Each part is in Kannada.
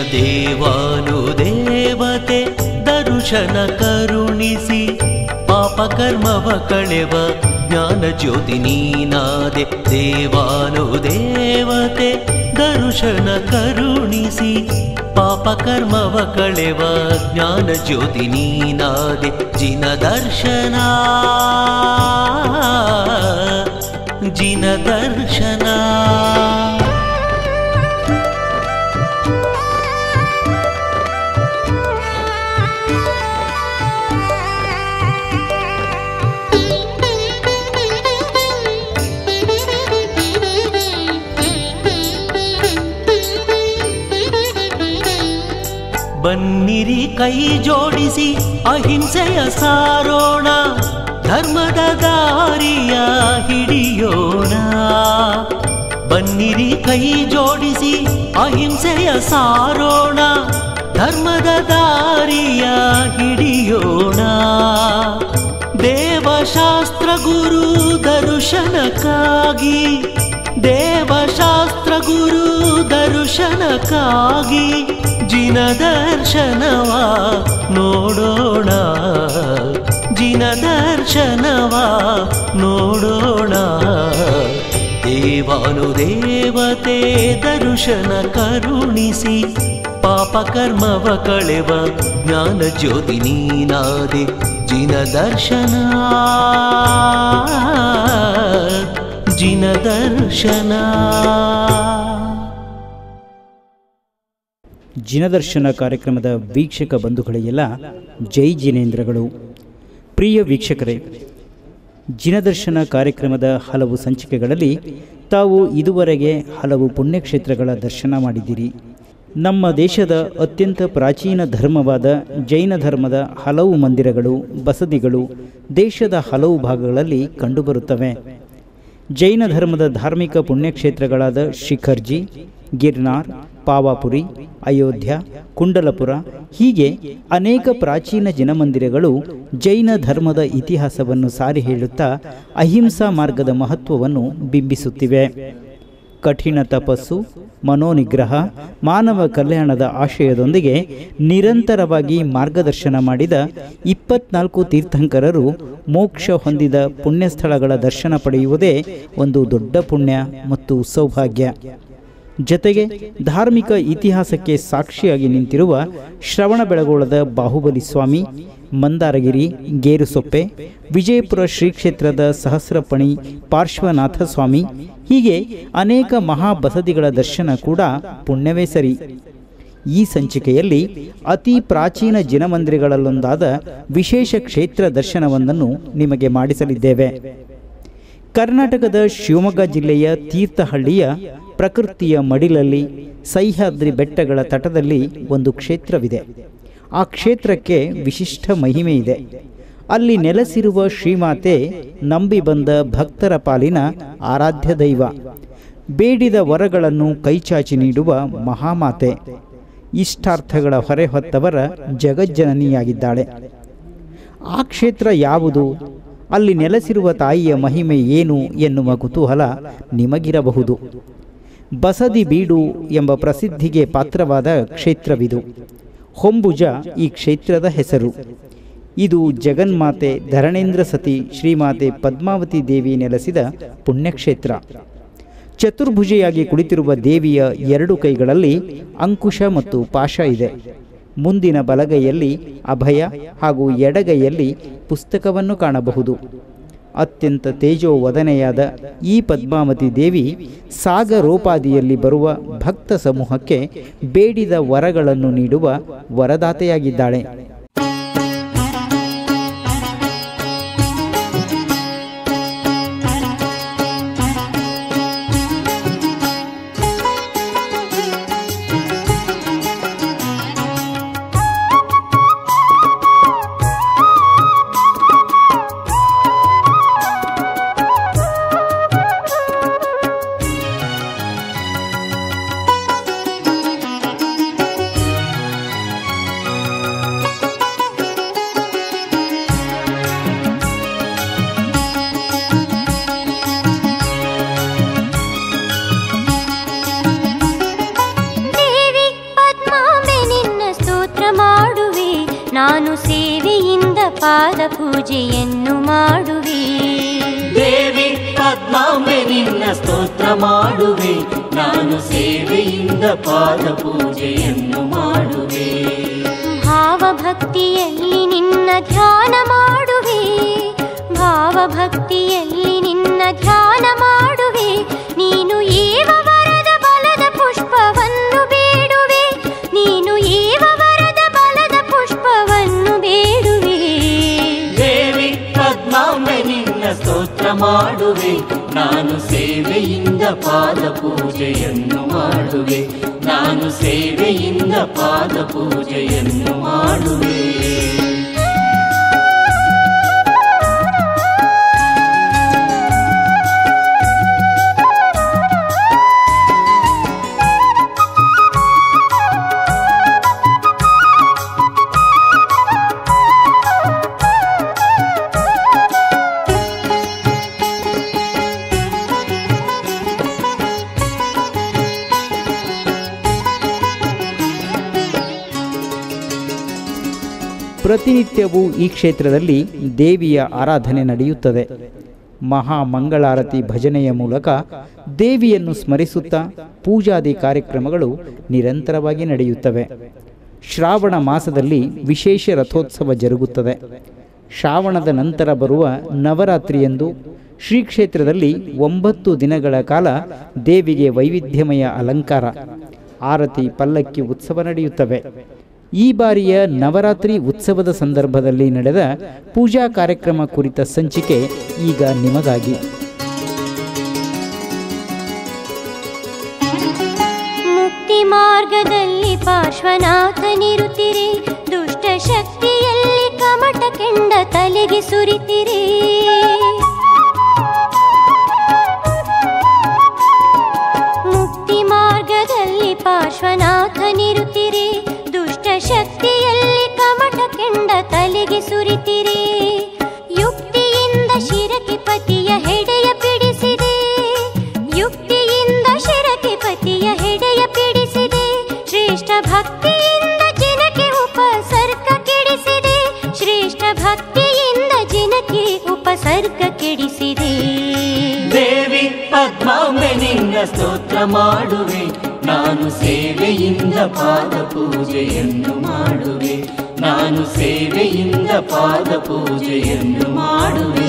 ದೇವಾನು ದೇವತೆ ದರುಶನ ಕರುಣಿಸಿ ಪಾಪ ಕರ್ಮವ ಕಳೆವ ಜ್ಞಾನ ಜ್ಯೋತಿ ನೀನಾದೆ ದೇವಾನು ದೇವತೆ ದರುಶನ ಕರುಣಿಸಿ ಪಾಪ ಕರ್ಮವ ಕಳೆವ ಜ್ಞಾನ ಜ್ಯೋತಿ ನೀನಾದೆ ಜಿನ ದರ್ಶನ ಜಿನ ದರ್ಶನ ಬನ್ನಿರಿ ಕೈ ಜೋಡಿಸಿ ಅಹಿಂಸೆಯ ಸಾರೋಣ ಧರ್ಮದ ದಾರಿಯ ಹಿಡಿಯೋಣ ಬನ್ನಿರಿ ಕೈ ಜೋಡಿಸಿ ಅಹಿಂಸೆಯ ಸಾರೋಣ ಧರ್ಮದ ದಾರಿಯ ಹಿಡಿಯೋಣ ದೇವಶಾಸ್ತ್ರ ಗುರು ದರ್ಶನಕ್ಕಾಗಿ ದೇವಶಾಸ್ತ್ರ ಗುರು ದರ್ಶನಕ್ಕಾಗಿ ಜಿನ ದರ್ಶನವ ನೋಡೋಣ ಜಿನ ದರ್ಶನವ ನೋಡೋಣ ದೇವಾನು ದೇವತೆ ದರ್ಶನ ಕರುಣಿಸಿ ಪಾಪ ಕರ್ಮವ ಕಳೆವ ಜ್ಞಾನ ಜ್ಯೋತಿ ನೀನಾದೆ ಜಿನ ದರ್ಶನ ಜಿನ ದರ್ಶನ ಜಿನದರ್ಶನ ಕಾರ್ಯಕ್ರಮದ ವೀಕ್ಷಕ ಬಂಧುಗಳಿಗೆಲ್ಲ ಜೈ ಜಿನೇಂದ್ರಗಳು ಪ್ರಿಯ ವೀಕ್ಷಕರೇ ಜಿನದರ್ಶನ ಕಾರ್ಯಕ್ರಮದ ಹಲವು ಸಂಚಿಕೆಗಳಲ್ಲಿ ತಾವು ಇದುವರೆಗೆ ಹಲವು ಪುಣ್ಯಕ್ಷೇತ್ರಗಳ ದರ್ಶನ ಮಾಡಿದ್ದೀರಿ ನಮ್ಮ ದೇಶದ ಅತ್ಯಂತ ಪ್ರಾಚೀನ ಧರ್ಮವಾದ ಜೈನ ಧರ್ಮದ ಹಲವು ಮಂದಿರಗಳು ಬಸದಿಗಳು ದೇಶದ ಹಲವು ಭಾಗಗಳಲ್ಲಿ ಕಂಡುಬರುತ್ತವೆ ಜೈನ ಧರ್ಮದ ಧಾರ್ಮಿಕ ಪುಣ್ಯಕ್ಷೇತ್ರಗಳಾದ ಶಿಖರ್ಜಿ ಗಿರ್ನಾರ್ ಪಾವಾಪುರಿ ಅಯೋಧ್ಯ ಕುಂಡಲಪುರ ಹೀಗೆ ಅನೇಕ ಪ್ರಾಚೀನ ಜನಮಂದಿರಗಳು ಜೈನ ಧರ್ಮದ ಇತಿಹಾಸವನ್ನು ಸಾರಿ ಹೇಳುತ್ತಾ ಅಹಿಂಸಾ ಮಾರ್ಗದ ಮಹತ್ವವನ್ನು ಬಿಂಬಿಸುತ್ತಿವೆ ಕಠಿಣ ತಪಸ್ಸು ಮನೋನಿಗ್ರಹ ಮಾನವ ಕಲ್ಯಾಣದ ಆಶಯದೊಂದಿಗೆ ನಿರಂತರವಾಗಿ ಮಾರ್ಗದರ್ಶನ ಮಾಡಿದ ಇಪ್ಪತ್ನಾಲ್ಕು ತೀರ್ಥಂಕರರು ಮೋಕ್ಷ ಹೊಂದಿದ ಪುಣ್ಯಸ್ಥಳಗಳ ದರ್ಶನ ಪಡೆಯುವುದೇ ಒಂದು ದೊಡ್ಡ ಪುಣ್ಯ ಮತ್ತು ಸೌಭಾಗ್ಯ ಜತೆಗೆ ಧಾರ್ಮಿಕ ಇತಿಹಾಸಕ್ಕೆ ಸಾಕ್ಷಿಯಾಗಿ ನಿಂತಿರುವ ಶ್ರವಣಬೆಳಗೊಳದ ಬಾಹುಬಲಿ ಸ್ವಾಮಿ ಮಂದಾರಗಿರಿ ಗೇರುಸೊಪ್ಪೆ ವಿಜಯಪುರ ಶ್ರೀ ಕ್ಷೇತ್ರದ ಸಹಸ್ರಪಣಿ ಪಾರ್ಶ್ವನಾಥ ಸ್ವಾಮಿ ಹೀಗೆ ಅನೇಕ ಮಹಾಬಸದಿಗಳ ದರ್ಶನ ಕೂಡ ಪುಣ್ಯವೇ ಸರಿ ಈ ಸಂಚಿಕೆಯಲ್ಲಿ ಅತಿ ಪ್ರಾಚೀನ ಜಿನಮಂದಿರಗಳಲ್ಲೊಂದಾದ ವಿಶೇಷ ಕ್ಷೇತ್ರ ದರ್ಶನವೊಂದನ್ನು ನಿಮಗೆ ಮಾಡಿಸಲಿದ್ದೇವೆ ಕರ್ನಾಟಕದ ಶಿವಮೊಗ್ಗ ಜಿಲ್ಲೆಯ ತೀರ್ಥಹಳ್ಳಿಯ ಪ್ರಕೃತಿಯ ಮಡಿಲಲ್ಲಿ ಸಹ್ಯಾದ್ರಿ ಬೆಟ್ಟಗಳ ತಟದಲ್ಲಿ ಒಂದು ಕ್ಷೇತ್ರವಿದೆ ಆ ಕ್ಷೇತ್ರಕ್ಕೆ ವಿಶಿಷ್ಟ ಮಹಿಮೆ ಇದೆ ಅಲ್ಲಿ ನೆಲೆಸಿರುವ ಶ್ರೀಮಾತೆ ನಂಬಿ ಬಂದ ಭಕ್ತರ ಪಾಲಿನ ಆರಾಧ್ಯ ದೈವ ಬೇಡಿದ ವರಗಳನ್ನು ಕೈಚಾಚಿ ನೀಡುವ ಮಹಾಮಾತೆ ಇಷ್ಟಾರ್ಥಗಳ ಹೊರೆ ಹೊತ್ತವರ ಜಗಜ್ಜನನಿಯಾಗಿದ್ದಾಳೆ ಆ ಕ್ಷೇತ್ರ ಯಾವುದು ಅಲ್ಲಿ ನೆಲೆಸಿರುವ ತಾಯಿಯ ಮಹಿಮೆ ಏನು ಎನ್ನುವ ಕುತೂಹಲ ನಿಮಗಿರಬಹುದು ಬಸದಿ ಬೀಡು ಎಂಬ ಪ್ರಸಿದ್ಧಿಗೆ ಪಾತ್ರವಾದ ಕ್ಷೇತ್ರವಿದು ಹೊಂಬುಜ ಈ ಕ್ಷೇತ್ರದ ಹೆಸರು ಇದು ಜಗನ್ಮಾತೆ ಧರಣೇಂದ್ರ ಸತಿ ಶ್ರೀಮಾತೆ ಪದ್ಮಾವತಿ ದೇವಿ ನೆಲೆಸಿದ ಪುಣ್ಯಕ್ಷೇತ್ರ ಚತುರ್ಭುಜೆಯಾಗಿ ಕುಳಿತಿರುವ ದೇವಿಯ ಎರಡು ಕೈಗಳಲ್ಲಿ ಅಂಕುಶ ಮತ್ತು ಪಾಶ ಇದೆ ಮುಂದಿನ ಬಲಗೈಯಲ್ಲಿ ಅಭಯ ಹಾಗೂ ಎಡಗೈಯಲ್ಲಿ ಪುಸ್ತಕವನ್ನು ಕಾಣಬಹುದು ಅತ್ಯಂತ ತೇಜೋವದನೆಯಾದ ಈ ಪದ್ಮಾವತಿ ದೇವಿ ಸಾಗರೋಪಾದಿಯಲ್ಲಿ ಬರುವ ಭಕ್ತ ಸಮೂಹಕ್ಕೆ ಬೇಡಿದ ವರಗಳನ್ನು ನೀಡುವ ವರದಾತೆಯಾಗಿದ್ದಾಳೆ ಪೂಜೆಯನ್ನು ಮಾಡುವೆ ದೇವಿ ಪದ್ಮಾಂಬೆ ನಿನ್ನ ಸ್ತೋತ್ರ ಮಾಡುವೆ ನಾನು ಸೇವೆಯಿಂದ ಪಾದ ಪೂಜೆಯನ್ನು ಮಾಡುವೆ ಭಾವಭಕ್ತಿಯಲ್ಲಿ ನಿನ್ನ ಧ್ಯಾನ ಮಾಡುವೆ ಭಾವಭಕ್ತಿಯಲ್ಲಿ ನಿನ್ನ ಧ್ಯಾನ ಮಾಡುವೆ ನೀನು ಏವ ವರದ ಬಲದ ಪುಷ್ಪವನ್ನು ಬೇಡುವೆ ನೀನು ಏವ ವರದ ಬಲದ ಪುಷ್ಪವನ್ನು ಬೇಡುವೆ ದೇವಿ ಪದ್ಮಾಂಬೆ ನಿನ್ನ ಸ್ತೋತ್ರ ಮಾಡುವೆ ನಾನು ಸೇವೆಯಿಂದ ಪಾದ ಪೂಜೆಯನ್ನು ಮಾಡುವೆ ನಾನು ಸೇವೆಯಿಂದ ಪಾದ ಪೂಜೆಯನ್ನು ಮಾಡುವೆ ಪ್ರತಿನಿತ್ಯವೂ ಈ ಕ್ಷೇತ್ರದಲ್ಲಿ ದೇವಿಯ ಆರಾಧನೆ ನಡೆಯುತ್ತದೆ ಮಹಾ ಮಂಗಳಾರತಿ ಭಜನೆಯ ಮೂಲಕ ದೇವಿಯನ್ನು ಸ್ಮರಿಸುತ್ತಾ ಪೂಜಾದಿ ಕಾರ್ಯಕ್ರಮಗಳು ನಿರಂತರವಾಗಿ ನಡೆಯುತ್ತವೆ ಶ್ರಾವಣ ಮಾಸದಲ್ಲಿ ವಿಶೇಷ ರಥೋತ್ಸವ ಜರುಗುತ್ತದೆ ಶ್ರಾವಣದ ನಂತರ ಬರುವ ನವರಾತ್ರಿಯಂದು ಶ್ರೀ ಕ್ಷೇತ್ರದಲ್ಲಿ ಒಂಬತ್ತು ದಿನಗಳ ಕಾಲ ದೇವಿಗೆ ವೈವಿಧ್ಯಮಯ ಅಲಂಕಾರ ಆರತಿ ಪಲ್ಲಕ್ಕಿ ಉತ್ಸವ ನಡೆಯುತ್ತವೆ ಈ ಬಾರಿಯ ನವರಾತ್ರಿ ಉತ್ಸವದ ಸಂದರ್ಭದಲ್ಲಿ ನಡೆದ ಪೂಜಾ ಕಾರ್ಯಕ್ರಮ ಕುರಿತ ಸಂಚಿಕೆ ಈಗ ನಿಮಗಾಗಿ ಮುಕ್ತಿ ಮಾರ್ಗದಲ್ಲಿ ಪಾರ್ಶ್ವನಾಥನಿರುತ್ತಿರೆ ದುಷ್ಟ ಶಕ್ತಿಯಲ್ಲಿ ಕಮಟ ಕೆಂಡ ತಲೆಗೆ ಸುರಿತಿರೆ ಮುಕ್ತಿ ಮಾರ್ಗದಲ್ಲಿ ಪಾರ್ಶ್ವನಾಥನಿರುತ್ತಿರೆ ದುಷ್ಟ ಶಕ್ತಿಯಲ್ಲಿ ಕಮಟ ಕೆಂಡ ತಲೆಗೆ ಸುರಿತಿರೆ ಯುಕ್ತಿಯಿಂದ ಶಿರಕೆ ಪತಿಯ ಹೆಡೆಯ ಬಿಡಿಸಿದೆ ಯುಕ್ತಿಯಿಂದ ಶಿರಕೆ ಪತಿಯ ಹೆಡೆಯ ಬಿಡಿಸಿದೆ ಶ್ರೇಷ್ಠ ಭಕ್ತಿಯಿಂದ ಜನಕ್ಕೆ ಉಪಸರ್ಗ ಕೆಡಿಸಿದೆ ಶ್ರೇಷ್ಠ ಭಕ್ತಿಯಿಂದ ಜನಕ್ಕೆ ಉಪಸರ್ಗ ಕೆಡಿಸಿದೆ ದೇವಿ ಪದ್ಮಾಂಬೆ ನಿನ್ನ ಸ್ತೋತ್ರ ಮಾಡುವೆ ನಾನು ಸೇವೆಯಿಂದ ಪಾದ ಪೂಜೆಯನ್ನು ಮಾಡುವೆ ನಾನು ಸೇವೆಯಿಂದ ಪಾದ ಪೂಜೆಯನ್ನು ಮಾಡುವೆ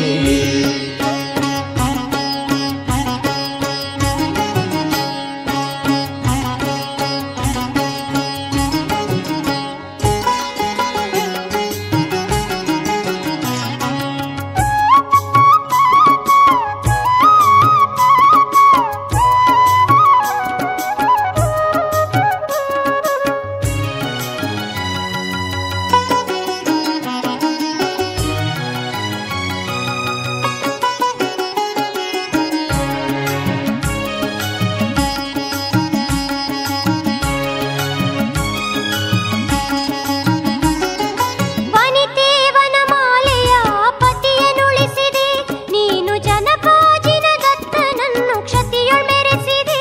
ವನಿತೇವನ ಮಾಲೆಯ ಪತಿಯನುಳಿಸಿದೆ ನೀನು ಜನಪಾಜಿನ ದತ್ತನನ್ನು ಕ್ಷತಿಯೊಳ್ ಮೆರೆಸಿದೆ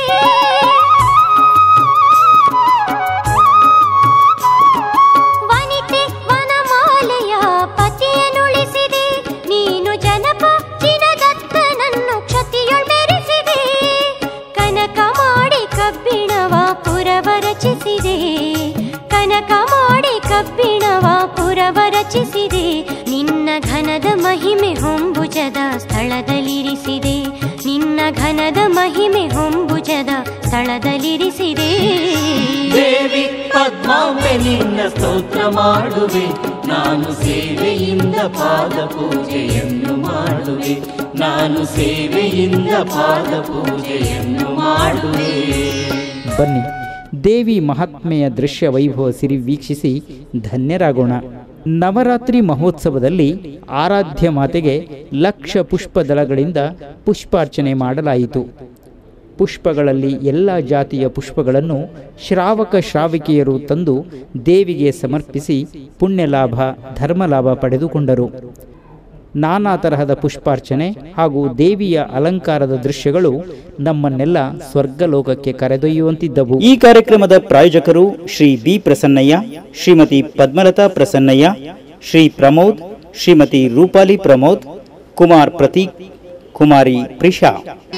ವನಿತೆ ವನಮಾಲೆಯ ಪತಿಯನುಳಿಸಿದೆ ನೀನು ಜನಪಾಜಿನ ದತ್ತನನ್ನು ಕ್ಷತಿಯೊಳ್ ಮೆರೆಸಿದೆ ಕನಕ ಮಾಡಿ ಕಬ್ಬಿಣವ ಪುರವ ರಚಿಸಿದೆ ಕನಕ ಮಾಡಿ ಕಬ್ಬಿಣವ ಪುರವ ರಚಿಸಿದೆ ನಿನ್ನ ಘನದ ಮಹಿಮೆ ಹೊಂಬುಜದ ಸ್ಥಳದಲ್ಲಿರಿಸಿದೆ ನಿನ್ನ ಘನದ ಮಹಿಮೆ ಹೊಂಬುಜದ ಸ್ಥಳದಲ್ಲಿರಿಸಿದೆ ದೇವಿ ಪದ್ಮಾಂಬೆ ನಿನ್ನ ಸ್ತೋತ್ರ ಮಾಡುವೆ ನಾನು ಸೇವೆಯಿಂದ ಪಾದ ಪೂಜೆಯನ್ನು ಮಾಡುವೆ ನಾನು ಸೇವೆಯಿಂದ ಪಾದ ಪೂಜೆಯನ್ನು ಮಾಡುವೆ ಬನ್ನಿ ದೇವಿ ಮಹಾತ್ಮೆಯ ದೃಶ್ಯ ವೈಭವ ಸಿರಿ ವೀಕ್ಷಿಸಿ ಧನ್ಯರಾಗೋಣ ನವರಾತ್ರಿ ಮಹೋತ್ಸವದಲ್ಲಿ ಆರಾಧ್ಯ ಮಾತೆಗೆ ಲಕ್ಷ ಪುಷ್ಪದಳಗಳಿಂದ ಪುಷ್ಪಾರ್ಚನೆ ಮಾಡಲಾಯಿತು ಪುಷ್ಪಗಳಲ್ಲಿ ಎಲ್ಲ ಜಾತಿಯ ಪುಷ್ಪಗಳನ್ನು ಶ್ರಾವಕ ಶ್ರಾವಿಕೆಯರು ತಂದು ದೇವಿಗೆ ಸಮರ್ಪಿಸಿ ಪುಣ್ಯಲಾಭ ಧರ್ಮಲಾಭ ಪಡೆದುಕೊಂಡರು ನಾನಾ ತರಹದ ಪುಷ್ಪಾರ್ಚನೆ ಹಾಗೂ ದೇವಿಯ ಅಲಂಕಾರದ ದೃಶ್ಯಗಳು ನಮ್ಮನ್ನೆಲ್ಲ ಸ್ವರ್ಗಲೋಕಕ್ಕೆ ಕರೆದೊಯ್ಯುವಂತಿದ್ದವು ಈ ಕಾರ್ಯಕ್ರಮದ ಪ್ರಾಯೋಜಕರು ಶ್ರೀ ಬಿ ಪ್ರಸನ್ನಯ್ಯ ಶ್ರೀಮತಿ ಪದ್ಮಲತಾ ಪ್ರಸನ್ನಯ್ಯ ಶ್ರೀ ಪ್ರಮೋದ್ ಶ್ರೀಮತಿ ರೂಪಾಲಿ ಪ್ರಮೋದ್ ಕುಮಾರ್ ಪ್ರತೀಕ್ ಕುಮಾರಿ ಪ್ರಿಷಾ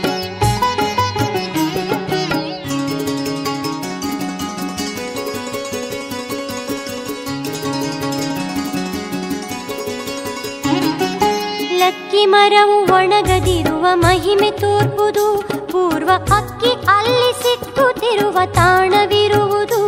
ಲಕ್ಕಿ ಮರವು ಒಣಗದಿರುವ ಮಹಿಮೆ ತೋರ್ಪುದು ಪೂರ್ವ ಅಕ್ಕಿ ಅಲ್ಲಿ ಸಿಕ್ಕುತ್ತಿರುವ ತಾಣವಿರುವುದು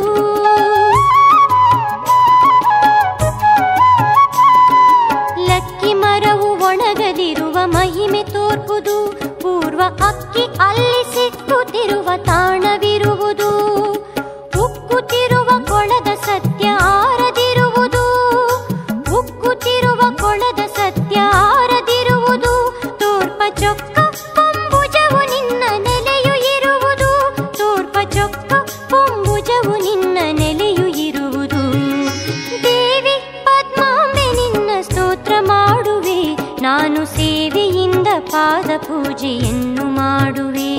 ಲಕ್ಕಿ ಮರವು ಒಣಗದಿರುವ ಮಹಿಮೆ ತೋರ್ಪುದು ಪೂರ್ವ ಅಕ್ಕಿ ಅಲ್ಲಿ ಸಿಕ್ಕುತ್ತಿರುವ ತಾಣವಿರುವುದು ಉಕ್ಕುತ್ತಿರುವ ಕೊಳದ ಸತ್ಯ ಆರದಿರುವುದು ಉಕ್ಕುತ್ತಿರುವ ಕೊಳದ ಸತ್ಯ ಆರದಿರುವುದು ತೋರ್ಪ ಚೊಕ್ಕ ಪಂಬುಜವು ನಿನ್ನ ನೆಲೆಯು ಇರುವುದು ತೋರ್ಪ ಚೊಕ್ಕ ಪಂಬುಜವು ನಿನ್ನ ನೆಲೆಯು ಇರುವುದು ದೇವಿ ಪದ್ಮಾಂಬೆ ನಿನ್ನ ಸ್ತೋತ್ರ ಮಾಡುವೆ ನಾನು ಸೇವೆಯಿಂದ ಪಾದ ಪೂಜೆಯನ್ನು ಮಾಡುವೆ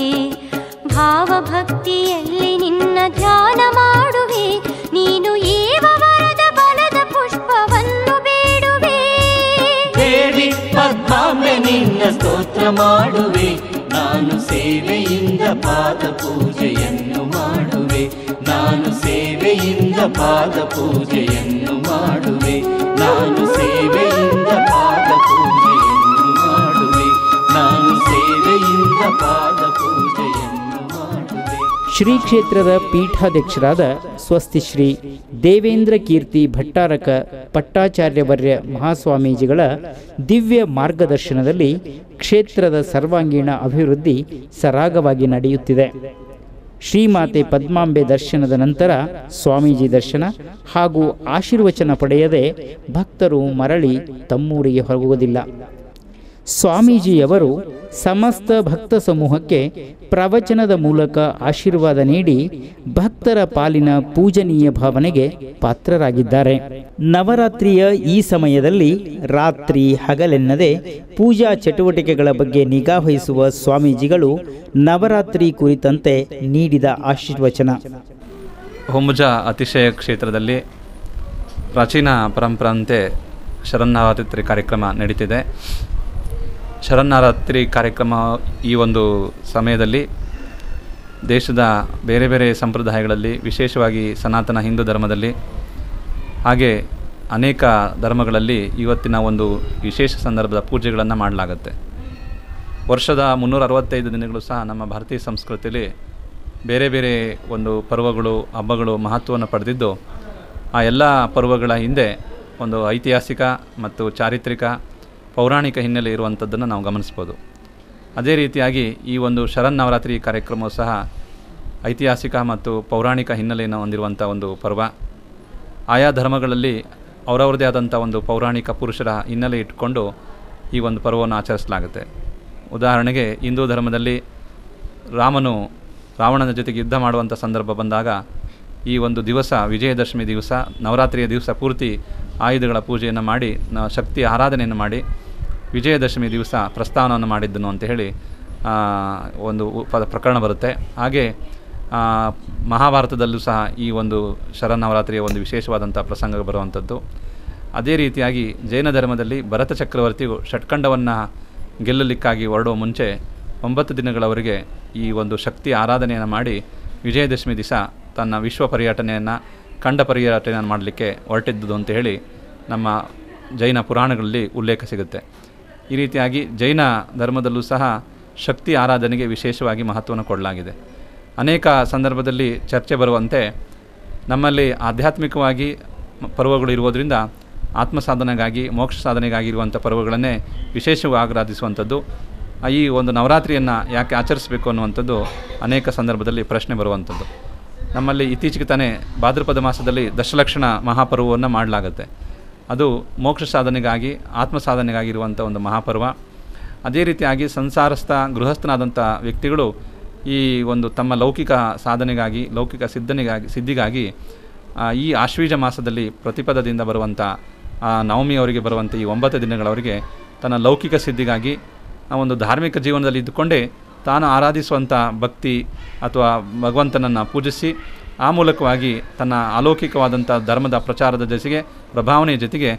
ಭಾವಭಕ್ತಿಯಲ್ಲಿ ನಿನ್ನ ಧ್ಯಾನ ಮಾಡುವೆ ನೀನು ಏವ ವರದ ಬಲದ ಪುಷ್ಪವನ್ನು ಬೇಡುವೆ ದೇವಿ ಪದ್ಮಾಂಬೆ ನಿನ್ನ ಸ್ತೋತ್ರ ಮಾಡುವೆ ನಾನು ಸೇವೆಯಿಂದ ಪಾದ ಪೂಜೆಯನ್ನು ಮಾಡುವೆ ನಾನು ಸೇವೆಯಿಂದ ಪಾದ ಪೂಜೆಯನ್ನು ಮಾಡುವೆ ನಾನು ಸೇವೆಯಿಂದ ಪಾದ ಪೂಜೆಯನ್ನು ಮಾಡುವೆ ನಾನು ಸೇವೆಯಿಂದ ಪಾದ ಪೂಜೆಯನ್ನು ಮಾಡುವೆ ಶ್ರೀ ಕ್ಷೇತ್ರದ ಪೀಠಾಧ್ಯಕ್ಷರಾದ ಸ್ವಸ್ತಿ ಶ್ರೀ ದೇವೇಂದ್ರ ಕೀರ್ತಿ ಭಟ್ಟಾರಕ ಪಟ್ಟಾಚಾರ್ಯವರ್ಯ ಮಹಾಸ್ವಾಮೀಜಿಗಳ ದಿವ್ಯ ಮಾರ್ಗದರ್ಶನದಲ್ಲಿ ಕ್ಷೇತ್ರದ ಸರ್ವಾಂಗೀಣ ಅಭಿವೃದ್ಧಿ ಸರಾಗವಾಗಿ ನಡೆಯುತ್ತಿದೆ ಶ್ರೀಮಾತೆ ಪದ್ಮಾಂಬೆ ದರ್ಶನದ ನಂತರ ಸ್ವಾಮೀಜಿ ದರ್ಶನ ಹಾಗೂ ಆಶೀರ್ವಚನ ಪಡೆಯದೆ ಭಕ್ತರು ಮರಳಿ ತಮ್ಮೂರಿಗೆ ಹೋಗುವುದಿಲ್ಲ ಸ್ವಾಮೀಜಿಯವರು ಸಮಸ್ತ ಭಕ್ತ ಸಮೂಹಕ್ಕೆ ಪ್ರವಚನದ ಮೂಲಕ ಆಶೀರ್ವಾದ ನೀಡಿ ಭಕ್ತರ ಪಾಲಿನ ಪೂಜನೀಯ ಭಾವನೆಗೆ ಪಾತ್ರರಾಗಿದ್ದಾರೆ ನವರಾತ್ರಿಯ ಈ ಸಮಯದಲ್ಲಿ ರಾತ್ರಿ ಹಗಲೆನ್ನದೆ ಪೂಜಾ ಚಟುವಟಿಕೆಗಳ ಬಗ್ಗೆ ನಿಗಾ ವಹಿಸುವ ಸ್ವಾಮೀಜಿಗಳು ನವರಾತ್ರಿ ಕುರಿತಂತೆ ನೀಡಿದ ಆಶೀರ್ವಚನ ಹೊಂಬುಜ ಅತಿಶಯ ಕ್ಷೇತ್ರದಲ್ಲಿ ಪ್ರಾಚೀನ ಪರಂಪರಂತೆ ಶರನ್ನವರಾತ್ರಿ ಕಾರ್ಯಕ್ರಮ ನಡೀತಿದೆ ಶರನ್ನವರಾತ್ರಿ ಕಾರ್ಯಕ್ರಮ ಈ ಒಂದು ಸಮಯದಲ್ಲಿ ದೇಶದ ಬೇರೆ ಬೇರೆ ಸಂಪ್ರದಾಯಗಳಲ್ಲಿ ವಿಶೇಷವಾಗಿ ಸನಾತನ ಹಿಂದೂ ಧರ್ಮದಲ್ಲಿ ಹಾಗೆ ಅನೇಕ ಧರ್ಮಗಳಲ್ಲಿ ಇವತ್ತಿನ ಒಂದು ವಿಶೇಷ ಸಂದರ್ಭದ ಪೂಜೆಗಳನ್ನು ಮಾಡಲಾಗುತ್ತೆ ವರ್ಷದ ಮುನ್ನೂರ ಅರವತ್ತೈದು ದಿನಗಳು ಸಹ ನಮ್ಮ ಭಾರತೀಯ ಸಂಸ್ಕೃತಿಯಲ್ಲಿ ಬೇರೆ ಬೇರೆ ಒಂದು ಪರ್ವಗಳು ಹಬ್ಬಗಳು ಮಹತ್ವವನ್ನು ಪಡೆದಿದ್ದು ಆ ಎಲ್ಲ ಪರ್ವಗಳ ಹಿಂದೆ ಒಂದು ಐತಿಹಾಸಿಕ ಮತ್ತು ಚಾರಿತ್ರಿಕ ಪೌರಾಣಿಕ ಹಿನ್ನೆಲೆ ಇರುವಂಥದ್ದನ್ನು ನಾವು ಗಮನಿಸ್ಬೋದು ಅದೇ ರೀತಿಯಾಗಿ ಈ ಒಂದು ಶರನ್ನವರಾತ್ರಿ ಕಾರ್ಯಕ್ರಮವು ಸಹ ಐತಿಹಾಸಿಕ ಮತ್ತು ಪೌರಾಣಿಕ ಹಿನ್ನೆಲೆಯನ್ನು ಹೊಂದಿರುವಂಥ ಒಂದು ಪರ್ವ ಆಯಾ ಧರ್ಮಗಳಲ್ಲಿ ಅವರವ್ರದ್ದೇ ಆದಂಥ ಒಂದು ಪೌರಾಣಿಕ ಪುರುಷರ ಹಿನ್ನೆಲೆ ಇಟ್ಕೊಂಡು ಈ ಒಂದು ಪರ್ವವನ್ನು ಆಚರಿಸಲಾಗುತ್ತೆ ಉದಾಹರಣೆಗೆ ಹಿಂದೂ ಧರ್ಮದಲ್ಲಿ ರಾಮನು ರಾವಣನ ಜೊತೆಗೆ ಯುದ್ಧ ಮಾಡುವಂಥ ಸಂದರ್ಭ ಬಂದಾಗ ಈ ಒಂದು ದಿವಸ ವಿಜಯದಶಮಿ ದಿವಸ ನವರಾತ್ರಿಯ ದಿವಸ ಪೂರ್ತಿ ಆಯುಧಗಳ ಪೂಜೆಯನ್ನು ಮಾಡಿ ನ ಶಕ್ತಿ ಆರಾಧನೆಯನ್ನು ಮಾಡಿ ವಿಜಯದಶಮಿ ದಿವಸ ಪ್ರಸ್ಥಾನವನ್ನು ಮಾಡಿದ್ದನು ಅಂತ ಹೇಳಿ ಆ, ಒಂದು ಉ- ಪ ಪ್ರಕರಣ ಬರುತ್ತೆ ಹಾಗೆ ಆ, ಮಹಾಭಾರತದಲ್ಲೂ ಸಹ ಈ ಒಂದು ಶರನ್ನವರಾತ್ರಿಯ ಒಂದು ವಿಶೇಷವಾದಂಥ ಪ್ರಸಂಗ ಬರುವಂಥದ್ದು ಅದೇ ರೀತಿಯಾಗಿ ಜೈನ ಧರ್ಮದಲ್ಲಿ ಭರತ ಚಕ್ರವರ್ತಿಯು ಷಟ್ಖಂಡವನ್ನು ಗೆಲ್ಲಲಿಕ್ಕಾಗಿ ಹೊರಡುವ ಮುಂಚೆ ಒಂಬತ್ತು ದಿನಗಳವರೆಗೆ ಈ ಒಂದು ಶಕ್ತಿ ಆರಾಧನೆಯನ್ನು ಮಾಡಿ ವಿಜಯದಶಮಿ ದಿವಸ ತನ್ನ ವಿಶ್ವ ಪರ್ಯಟನೆಯನ್ನು ಖಂಡ ಪರ್ಯಟನೆಯನ್ನು ಮಾಡಲಿಕ್ಕೆ ಹೊರಟಿದ್ದುದು ಅಂತ ಹೇಳಿ ನಮ್ಮ ಜೈನ ಪುರಾಣಗಳಲ್ಲಿ ಉಲ್ಲೇಖ ಸಿಗುತ್ತೆ ಈ ರೀತಿಯಾಗಿ ಜೈನ ಧರ್ಮದಲ್ಲೂ ಸಹ ಶಕ್ತಿ ಆರಾಧನೆಗೆ ವಿಶೇಷವಾಗಿ ಮಹತ್ವವನ್ನು ಕೊಡಲಾಗಿದೆ ಅನೇಕ ಸಂದರ್ಭದಲ್ಲಿ ಚರ್ಚೆ ಬರುವಂತೆ ನಮ್ಮಲ್ಲಿ ಆಧ್ಯಾತ್ಮಿಕವಾಗಿ ಮ- ಪರ್ವಗಳು ಇರುವುದರಿಂದ ಆತ್ಮ ಸಾಧನೆಗಾಗಿ ಮೋಕ್ಷ ಸಾಧನೆಗಾಗಿ ಇರುವಂಥ ಪರ್ವಗಳನ್ನೇ ವಿಶೇಷವಾಗಿ ಆರಾಧಿಸುವಂಥದ್ದು ಆ ಈ ಒಂದು ನವರಾತ್ರಿಯನ್ನು ಯಾಕೆ ಆಚರಿಸಬೇಕು ಅನ್ನುವಂಥದ್ದು ಅನೇಕ ಸಂದರ್ಭದಲ್ಲಿ ಪ್ರಶ್ನೆ ಬರುವಂಥದ್ದು ನಮ್ಮಲ್ಲಿ ಇತ್ತೀಚೆಗೆ ತಾನೇ ಭಾದ್ರಪದ ಮಾಸದಲ್ಲಿ ದಶಲಕ್ಷಣ ಮಹಾಪರ್ವವನ್ನು ಮಾಡಲಾಗುತ್ತೆ ಅದು ಮೋಕ್ಷ ಸಾಧನೆಗಾಗಿ ಆತ್ಮ ಸಾಧನೆಗಾಗಿ ಇರುವಂಥ ಒಂದು ಮಹಾಪರ್ವ ಅದೇ ರೀತಿಯಾಗಿ ಸಂಸಾರಸ್ಥ ಗೃಹಸ್ಥನಾದಂಥ ವ್ಯಕ್ತಿಗಳು ಈ ಒಂದು ತಮ್ಮ ಲೌಕಿಕ ಸಾಧನೆಗಾಗಿ ಲೌಕಿಕ ಸಿದ್ಧನೆಗಾಗಿ ಸಿದ್ಧಿಗಾಗಿ ಆ, ಈ ಆಶ್ವೀಜ ಮಾಸದಲ್ಲಿ ಪ್ರತಿಪದದಿಂದ ಬರುವಂಥ ಆ ನವಮಿಯವರಿಗೆ ಬರುವಂಥ ಈ ಒಂಬತ್ತು ದಿನಗಳವರೆಗೆ ತನ್ನ ಲೌಕಿಕ ಸಿದ್ಧಿಗಾಗಿ ಆ ಒಂದು ಧಾರ್ಮಿಕ ಜೀವನದಲ್ಲಿ ಇದ್ದುಕೊಂಡೇ ತಾನು ಆರಾಧಿಸುವಂಥ ಭಕ್ತಿ ಅಥವಾ ಭಗವಂತನನ್ನು ಪೂಜಿಸಿ ಆ ಮೂಲಕವಾಗಿ ತನ್ನ ಅಲೌಕಿಕವಾದಂಥ ಧರ್ಮದ ಪ್ರಚಾರದ ಜೊತೆಗೆ ಪ್ರಭಾವನೆಯ ಜೊತೆಗೆ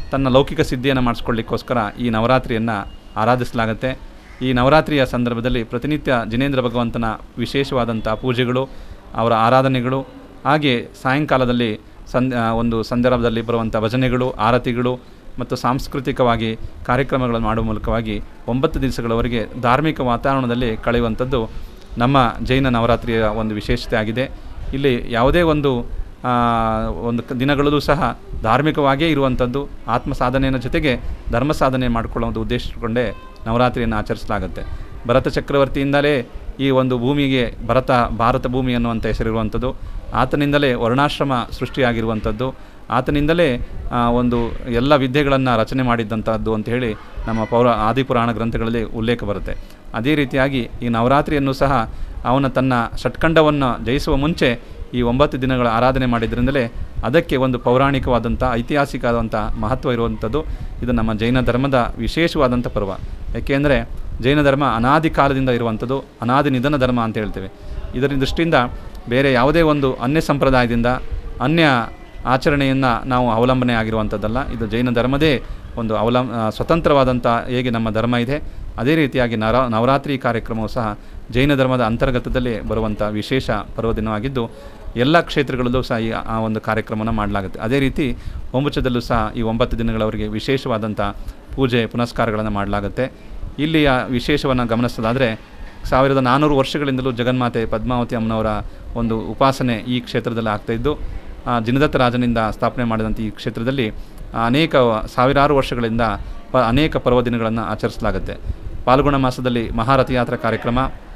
ತನ್ನ ಲೌಕಿಕ ಸಿದ್ಧಿಯನ್ನು ಮಾಡಿಸ್ಕೊಳ್ಳಿಕ್ಕೋಸ್ಕರ ಈ ನವರಾತ್ರಿಯನ್ನು ಆರಾಧಿಸಲಾಗುತ್ತೆ ಈ ನವರಾತ್ರಿಯ ಸಂದರ್ಭದಲ್ಲಿ ಪ್ರತಿನಿತ್ಯ ಜಿನೇಂದ್ರ ಭಗವಂತನ ವಿಶೇಷವಾದಂಥ ಪೂಜೆಗಳು ಅವರ ಆರಾಧನೆಗಳು ಹಾಗೆ ಸಾಯಂಕಾಲದಲ್ಲಿ ಸಂ ಆ, ಒಂದು ಸಂದರ್ಭದಲ್ಲಿ ಬರುವಂಥ ಭಜನೆಗಳು ಆರತಿಗಳು ಮತ್ತು ಸಾಂಸ್ಕೃತಿಕವಾಗಿ ಕಾರ್ಯಕ್ರಮಗಳನ್ನು ಮಾಡುವ ಮೂಲಕವಾಗಿ ಒಂಬತ್ತು ದಿವಸಗಳವರೆಗೆ ಧಾರ್ಮಿಕ ವಾತಾವರಣದಲ್ಲಿ ಕಳೆಯುವಂಥದ್ದು ನಮ್ಮ ಜೈನ ನವರಾತ್ರಿಯ ಒಂದು ವಿಶೇಷತೆ ಆಗಿದೆ ಇಲ್ಲಿ ಯಾವುದೇ ಒಂದು ಆ, ಒಂದು ಕ- ದಿನಗಳಲ್ಲೂ ಸಹ ಧಾರ್ಮಿಕವಾಗಿಯೇ ಇರುವಂಥದ್ದು ಆತ್ಮ ಸಾಧನೆಯ ಜೊತೆಗೆ ಧರ್ಮ ಸಾಧನೆ ಮಾಡಿಕೊಳ್ಳೋ ಒಂದು ಉದ್ದೇಶ ಇಟ್ಕೊಂಡೇ ನವರಾತ್ರಿಯನ್ನು ಆಚರಿಸಲಾಗುತ್ತೆ ಭರತ ಚಕ್ರವರ್ತಿಯಿಂದಲೇ ಈ ಒಂದು ಭೂಮಿಗೆ ಭರತ ಭಾರತ ಭೂಮಿ ಅನ್ನುವಂಥ ಹೆಸರಿರುವಂಥದ್ದು ಆತನಿಂದಲೇ ವರ್ಣಾಶ್ರಮ ಸೃಷ್ಟಿಯಾಗಿರುವಂಥದ್ದು ಆತನಿಂದಲೇ ಆ, ಒಂದು ಎಲ್ಲ ವಿದ್ಯೆಗಳನ್ನು ರಚನೆ ಮಾಡಿದ್ದಂಥದ್ದು ಅಂತ ಹೇಳಿ ನಮ್ಮ ಪೌರ ಆದಿಪುರಾಣ ಗ್ರಂಥಗಳಲ್ಲಿ ಉಲ್ಲೇಖ ಬರುತ್ತೆ ಅದೇ ರೀತಿಯಾಗಿ ಈ ನವರಾತ್ರಿಯನ್ನು ಸಹ ಅವನ ತನ್ನ ಷಟ್ಖಂಡವನ್ನು ಜಯಿಸುವ ಮುಂಚೆ ಈ ಒಂಬತ್ತು ದಿನಗಳ ಆರಾಧನೆ ಮಾಡಿದ್ರಿಂದಲೇ ಅದಕ್ಕೆ ಒಂದು ಪೌರಾಣಿಕವಾದಂಥ ಐತಿಹಾಸಿಕವಾದಂಥ ಮಹತ್ವ ಇರುವಂಥದ್ದು ಇದು ನಮ್ಮ ಜೈನ ಧರ್ಮದ ವಿಶೇಷವಾದಂಥ ಪರ್ವ ಏಕೆಂದರೆ ಜೈನ ಧರ್ಮ ಅನಾದಿ ಕಾಲದಿಂದ ಇರುವಂಥದ್ದು ಅನಾದಿ ನಿಧನ ಧರ್ಮ ಅಂತ ಹೇಳ್ತೇವೆ ಇದರ ದೃಷ್ಟಿಯಿಂದ ಬೇರೆ ಯಾವುದೇ ಒಂದು ಅನ್ಯ ಸಂಪ್ರದಾಯದಿಂದ ಅನ್ಯ ಆಚರಣೆಯನ್ನು ನಾವು ಅವಲಂಬನೆ ಆಗಿರುವಂಥದ್ದಲ್ಲ ಇದು ಜೈನ ಧರ್ಮದೇ ಒಂದು ಅವಲಂ ಆ, ಸ್ವತಂತ್ರವಾದಂಥ ಹೇಗೆ ನಮ್ಮ ಧರ್ಮ ಇದೆ ಅದೇ ರೀತಿಯಾಗಿ ನರ ನವರಾತ್ರಿ ಕಾರ್ಯಕ್ರಮವು ಸಹ ಜೈನ ಧರ್ಮದ ಅಂತರ್ಗತದಲ್ಲಿ ಬರುವಂಥ ವಿಶೇಷ ಪರ್ವದಿನವಾಗಿದ್ದು ಎಲ್ಲ ಕ್ಷೇತ್ರಗಳಲ್ಲೂ ಸಹ ಈ ಆ ಒಂದು ಕಾರ್ಯಕ್ರಮವನ್ನು ಮಾಡಲಾಗುತ್ತೆ ಅದೇ ರೀತಿ ಒಂಬುಚದಲ್ಲೂ ಸಹ ಈ ಒಂಬತ್ತು ದಿನಗಳವರೆಗೆ ವಿಶೇಷವಾದಂಥ ಪೂಜೆ ಪುನಸ್ಕಾರಗಳನ್ನು ಮಾಡಲಾಗುತ್ತೆ ಇಲ್ಲಿಯ ವಿಶೇಷವನ್ನು ಗಮನಿಸೋದಾದರೆ ಸಾವಿರದ ನಾನ್ನೂರು ವರ್ಷಗಳಿಂದಲೂ ಜಗನ್ಮಾತೆ ಪದ್ಮಾವತಿ ಅಮ್ಮನವರ ಒಂದು ಉಪಾಸನೆ ಈ ಕ್ಷೇತ್ರದಲ್ಲಿ ಆಗ್ತಾಯಿದ್ದು ಆ, ಜಿನದತ್ತ ರಾಜನಿಂದ ಸ್ಥಾಪನೆ ಮಾಡಿದಂಥ ಈ ಕ್ಷೇತ್ರದಲ್ಲಿ ಅನೇಕ ಸಾವಿರಾರು ವರ್ಷಗಳಿಂದ ಪ ಅನೇಕ ಪರ್ವದಿನಗಳನ್ನು ಆಚರಿಸಲಾಗುತ್ತೆ ಪಾಲ್ಗುಣ ಮಾಸದಲ್ಲಿ ಮಹಾರಥಯಾತ್ರಾ ಕಾರ್ಯಕ್ರಮ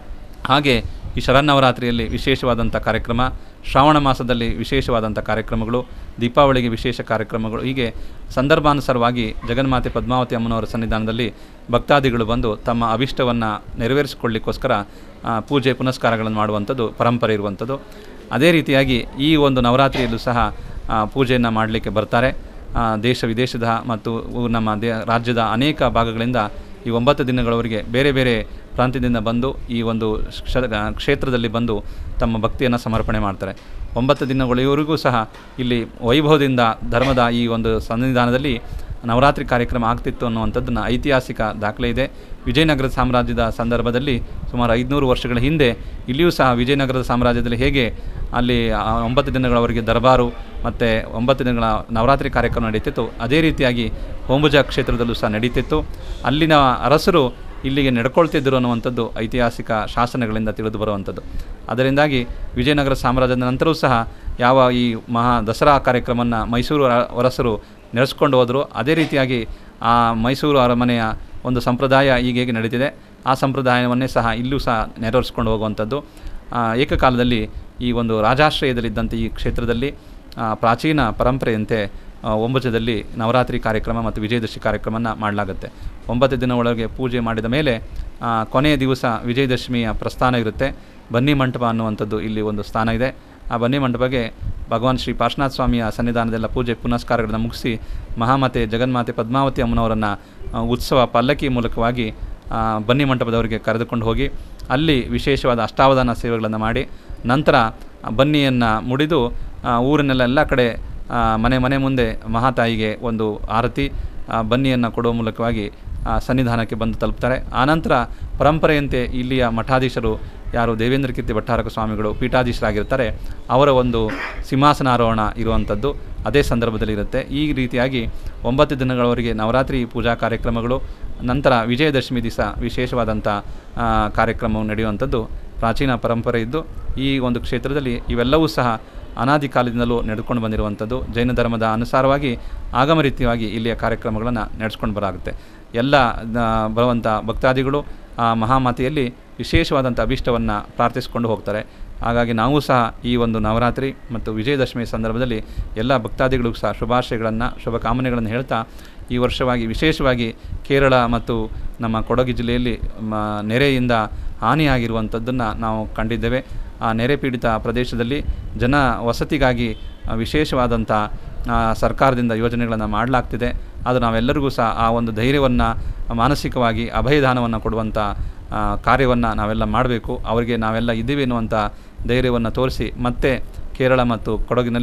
ಹಾಗೆ ಈ ಶರನ್ನವರಾತ್ರಿಯಲ್ಲಿ ವಿಶೇಷವಾದಂಥ ಕಾರ್ಯಕ್ರಮ ಶ್ರಾವಣ ಮಾಸದಲ್ಲಿ ವಿಶೇಷವಾದಂಥ ಕಾರ್ಯಕ್ರಮಗಳು ದೀಪಾವಳಿಗೆ ವಿಶೇಷ ಕಾರ್ಯಕ್ರಮಗಳು ಹೀಗೆ ಸಂದರ್ಭಾನುಸಾರವಾಗಿ ಜಗನ್ಮಾತೆ ಪದ್ಮಾವತಿ ಅಮ್ಮನವರ ಸನ್ನಿಧಾನದಲ್ಲಿ ಭಕ್ತಾದಿಗಳು ಬಂದು ತಮ್ಮ ಅಭಿಷ್ಟವನ್ನು ನೆರವೇರಿಸಿಕೊಳ್ಳಿಕ್ಕೋಸ್ಕರ ಆ, ಪೂಜೆ ಪುನಸ್ಕಾರಗಳನ್ನು ಮಾಡುವಂಥದ್ದು ಪರಂಪರೆ ಇರುವಂಥದ್ದು ಅದೇ ರೀತಿಯಾಗಿ ಈ ಒಂದು ನವರಾತ್ರಿಯಲ್ಲೂ ಸಹ ಆ, ಪೂಜೆಯನ್ನು ಮಾಡಲಿಕ್ಕೆ ಬರ್ತಾರೆ ಆ, ದೇಶ ವಿದೇಶದ ಮತ್ತು ಊ- ನಮ್ಮ ದೇ ರಾಜ್ಯದ ಅನೇಕ ಭಾಗಗಳಿಂದ ಈ ಒಂಬತ್ತು ದಿನಗಳವರೆಗೆ ಬೇರೆ ಬೇರೆ ಪ್ರಾಂತ್ಯದಿಂದ ಬಂದು ಈ ಒಂದು ಕ್ಷ- ಕ್ಷೇತ್ರದಲ್ಲಿ ಬಂದು ತಮ್ಮ ಭಕ್ತಿಯನ್ನು ಸಮರ್ಪಣೆ ಮಾಡ್ತಾರೆ ಒಂಬತ್ತು ದಿನಗಳವರೆಗೂ ಸಹ ಇಲ್ಲಿ ವೈಭವದಿಂದ ಧರ್ಮದ ಈ ಒಂದು ಸನ್ನಿಧಾನದಲ್ಲಿ ನವರಾತ್ರಿ ಕಾರ್ಯಕ್ರಮ ಆಗ್ತಿತ್ತು ಅನ್ನುವಂಥದ್ದನ್ನು ಐತಿಹಾಸಿಕ ದಾಖಲೆ ಇದೆ ವಿಜಯನಗರ ಸಾಮ್ರಾಜ್ಯದ ಸಂದರ್ಭದಲ್ಲಿ ಸುಮಾರು ಐದುನೂರು ವರ್ಷಗಳ ಹಿಂದೆ ಇಲ್ಲಿಯೂ ಸಹ ವಿಜಯನಗರದ ಸಾಮ್ರಾಜ್ಯದಲ್ಲಿ ಹೇಗೆ ಅಲ್ಲಿ ಆ ಒಂಬತ್ತು ದಿನಗಳವರೆಗೆ ದರ್ಬಾರು ಮತ್ತು ಒಂಬತ್ತು ದಿನಗಳ ನವರಾತ್ರಿ ಕಾರ್ಯಕ್ರಮ ನಡೀತಿತ್ತು ಅದೇ ರೀತಿಯಾಗಿ ಹೊಂಬುಜ ಕ್ಷೇತ್ರದಲ್ಲೂ ಸಹ ನಡೀತಿತ್ತು ಅಲ್ಲಿನ ಅರಸರು ಇಲ್ಲಿಗೆ ನಡ್ಕೊಳ್ತಿದ್ದರು ಅನ್ನುವಂಥದ್ದು ಐತಿಹಾಸಿಕ ಶಾಸನಗಳಿಂದ ತಿಳಿದು ಬರುವಂಥದ್ದು ಅದರಿಂದಾಗಿ ವಿಜಯನಗರ ಸಾಮ್ರಾಜ್ಯದ ನಂತರವೂ ಸಹ ಯಾವ ಈ ಮಹಾ ದಸರಾ ಕಾರ್ಯಕ್ರಮವನ್ನು ಮೈಸೂರು ಅರ- ಅರಸರು ನಡೆಸ್ಕೊಂಡು ಹೋದರು ಅದೇ ರೀತಿಯಾಗಿ ಆ ಮೈಸೂರು ಅರಮನೆಯ ಒಂದು ಸಂಪ್ರದಾಯ ಈಗ ಹೇಗೆ ನಡೀತಿದೆ ಆ ಸಂಪ್ರದಾಯವನ್ನೇ ಸಹ ಇಲ್ಲೂ ಸಹ ನೆರವೇರಿಸ್ಕೊಂಡು ಹೋಗುವಂಥದ್ದು ಆ, ಏಕಕಾಲದಲ್ಲಿ ಈ ಒಂದು ರಾಜಾಶ್ರಯದಲ್ಲಿದ್ದಂಥ ಈ ಕ್ಷೇತ್ರದಲ್ಲಿ ಆ, ಪ್ರಾಚೀನ ಪರಂಪರೆಯಂತೆ ಆ, ಒಂಬಚದಲ್ಲಿ ನವರಾತ್ರಿ ಕಾರ್ಯಕ್ರಮ ಮತ್ತು ವಿಜಯದಶಮಿ ಕಾರ್ಯಕ್ರಮನ ಮಾಡಲಾಗುತ್ತೆ ಒಂಬತ್ತು ದಿನ ಒಳಗೆ ಪೂಜೆ ಮಾಡಿದ ಮೇಲೆ ಆ, ಕೊನೆಯ ದಿವಸ ವಿಜಯದಶಮಿಯ ಪ್ರಸ್ಥಾನ ಇರುತ್ತೆ ಬನ್ನಿ ಮಂಟಪ ಅನ್ನುವಂಥದ್ದು ಇಲ್ಲಿ ಒಂದು ಸ್ಥಾನ ಇದೆ ಆ ಬನ್ನಿ ಮಂಟಪಕ್ಕೆ ಭಗವಾನ್ ಶ್ರೀ ಪಾರ್ಶ್ವನಾಥ ಸ್ವಾಮಿಯ ಸನ್ನಿಧಾನದೆಲ್ಲ ಪೂಜೆ ಪುನಸ್ಕಾರಗಳನ್ನು ಮುಗಿಸಿ ಮಹಾಮಾತೆ ಜಗನ್ಮಾತೆ ಪದ್ಮಾವತಿ ಅಮ್ಮನವರನ್ನು ಆ, ಉತ್ಸವ ಪಲ್ಲಕ್ಕಿ ಮೂಲಕವಾಗಿ ಆ, ಬನ್ನಿ ಮಂಟಪದವರಿಗೆ ಕರೆದುಕೊಂಡು ಹೋಗಿ ಅಲ್ಲಿ ವಿಶೇಷವಾದ ಅಷ್ಟಾವಧಾನ ಸೇವೆಗಳನ್ನು ಮಾಡಿ ನಂತರ ಆ ಬನ್ನಿಯನ್ನು ಮುಡಿದು ಆ, ಊರಿನೆಲ್ಲ ಎಲ್ಲ ಕಡೆ ಆ, ಮನೆ ಮನೆ ಮುಂದೆ ಮಹಾತಾಯಿಗೆ ಒಂದು ಆರತಿ ಆ, ಬನ್ನಿಯನ್ನು ಕೊಡುವ ಮೂಲಕವಾಗಿ ಆ, ಸನ್ನಿಧಾನಕ್ಕೆ ಬಂದು ತಲುಪ್ತಾರೆ ಆನಂತರ ಪರಂಪರೆಯಂತೆ ಇಲ್ಲಿಯ ಮಠಾಧೀಶರು ಯಾರು ದೇವೇಂದ್ರ ಕೀರ್ತಿ ಭಟ್ಟಾರಕ ಸ್ವಾಮಿಗಳು ಪೀಠಾಧೀಶರಾಗಿರ್ತಾರೆ ಅವರ ಒಂದು ಸಿಂಹಾಸನಾರೋಹಣ ಇರುವಂಥದ್ದು ಅದೇ ಸಂದರ್ಭದಲ್ಲಿ ಇರುತ್ತೆ ಈ ರೀತಿಯಾಗಿ ಒಂಬತ್ತು ದಿನಗಳವರೆಗೆ ನವರಾತ್ರಿ ಪೂಜಾ ಕಾರ್ಯಕ್ರಮಗಳು ನಂತರ ವಿಜಯದಶಮಿ ದಿವಸ ವಿಶೇಷವಾದಂಥ ಆ, ಕಾರ್ಯಕ್ರಮವು ನಡೆಯುವಂಥದ್ದು ಪ್ರಾಚೀನ ಪರಂಪರೆ ಇದ್ದು ಈ ಒಂದು ಕ್ಷೇತ್ರದಲ್ಲಿ ಇವೆಲ್ಲವೂ ಸಹ ಅನಾದಿ ಕಾಲದಿಂದಲೂ ನಡೆದುಕೊಂಡು ಬಂದಿರುವಂಥದ್ದು ಜೈನ ಧರ್ಮದ ಅನುಸಾರವಾಗಿ ಆಗಮ ರೀತಿಯಾಗಿ ಇಲ್ಲಿಯ ಕಾರ್ಯಕ್ರಮಗಳನ್ನು ನಡೆಸ್ಕೊಂಡು ಬರಾಗುತ್ತೆ ಎಲ್ಲ ಆ, ಬರುವಂಥ ಭಕ್ತಾದಿಗಳು ಆ ಮಹಾಮಾತೆಯಲ್ಲಿ ವಿಶೇಷವಾದಂಥ ಅಭೀಷ್ಟವನ್ನು ಪ್ರಾರ್ಥಿಸಿಕೊಂಡು ಹೋಗ್ತಾರೆ ಹಾಗಾಗಿ ನಾವು ಸಹ ಈ ಒಂದು ನವರಾತ್ರಿ ಮತ್ತು ವಿಜಯದಶಮಿ ಸಂದರ್ಭದಲ್ಲಿ ಎಲ್ಲ ಭಕ್ತಾದಿಗಳಿಗೂ ಸಹ ಶುಭಾಶಯಗಳನ್ನು ಶುಭಕಾಮನೆಗಳನ್ನು ಹೇಳ್ತಾ ಈ ವರ್ಷವಾಗಿ ವಿಶೇಷವಾಗಿ ಕೇರಳ ಮತ್ತು ನಮ್ಮ ಕೊಡಗು ಜಿಲ್ಲೆಯಲ್ಲಿ ಮ ನೆರೆಯಿಂದ ಹಾನಿಯಾಗಿರುವಂಥದ್ದನ್ನು ನಾವು ಕಂಡಿದ್ದೇವೆ ಆ ನೆರೆ ಪೀಡಿತ ಪ್ರದೇಶದಲ್ಲಿ ಜನ ವಸತಿಗಾಗಿ ಆ, ವಿಶೇಷವಾದಂಥ ಆ, ಸರ್ಕಾರದಿಂದ ಯೋಜನೆಗಳನ್ನು ಮಾಡಲಾಗ್ತಿದೆ ಅದು ನಾವೆಲ್ಲರಿಗೂ ಸಹ ಆ ಒಂದು ಧೈರ್ಯವನ್ನು ಮಾನಸಿಕವಾಗಿ ಅಭಯದಾನವನ್ನು ಕೊಡುವಂಥ ಕಾರ್ಯವನ್ನು ನಾವೆಲ್ಲ ಮಾಡಬೇಕು ಅವರಿಗೆ ನಾವೆಲ್ಲ ಇದ್ದೀವಿ ಎನ್ನುವಂಥ ಧೈರ್ಯವನ್ನು ತೋರಿಸಿ ಮತ್ತೆ ಕೇರಳ ಮತ್ತು ಕೊಡಗಿನಲ್ಲಿ